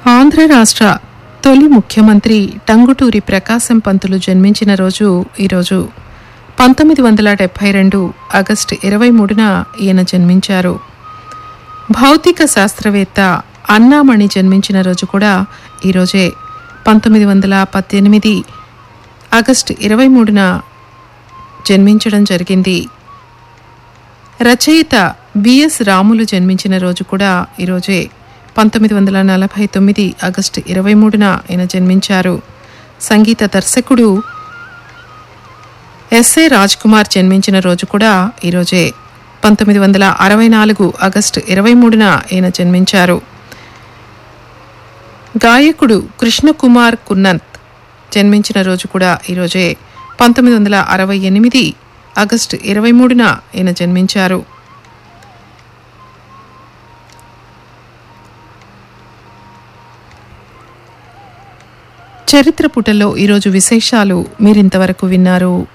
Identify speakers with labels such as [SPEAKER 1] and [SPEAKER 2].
[SPEAKER 1] ఆంధ్ర రాష్ట్ర తొలి ముఖ్యమంత్రి టంగుటూరి ప్రకాశం పంతులు జన్మించిన రోజు ఈరోజు పంతొమ్మిది వందల డెబ్భై రెండు ఆగస్టు ఇరవై మూడున ఈయన జన్మించారు భౌతిక శాస్త్రవేత్త అన్నామణి జన్మించిన రోజు కూడా ఈరోజే పంతొమ్మిది వందల పద్దెనిమిది ఆగస్టు ఇరవై మూడున జన్మించడం జరిగింది రచయిత బిఎస్ రాములు జన్మించిన రోజు కూడా ఈరోజే పంతొమ్మిది వందల నలభై తొమ్మిది ఆగస్టు ఇరవై మూడున ఆయన జన్మించారు సంగీత దర్శకుడు ఎస్ఏ రాజ్ కుమార్ జన్మించిన రోజు కూడా ఈరోజే పంతొమ్మిది వందల అరవై నాలుగు ఆగస్టు ఇరవై మూడున ఈయన జన్మించారు గాయకుడు కృష్ణకుమార్ కున్నంత్ జన్మించిన రోజు కూడా ఈరోజే పంతొమ్మిది వందల అరవై ఎనిమిది ఆగస్టు ఇరవై మూడున ఈయన జన్మించారు చరిత్ర పుటల్లో ఈరోజు విశేషాలు మీరింతవరకు విన్నారు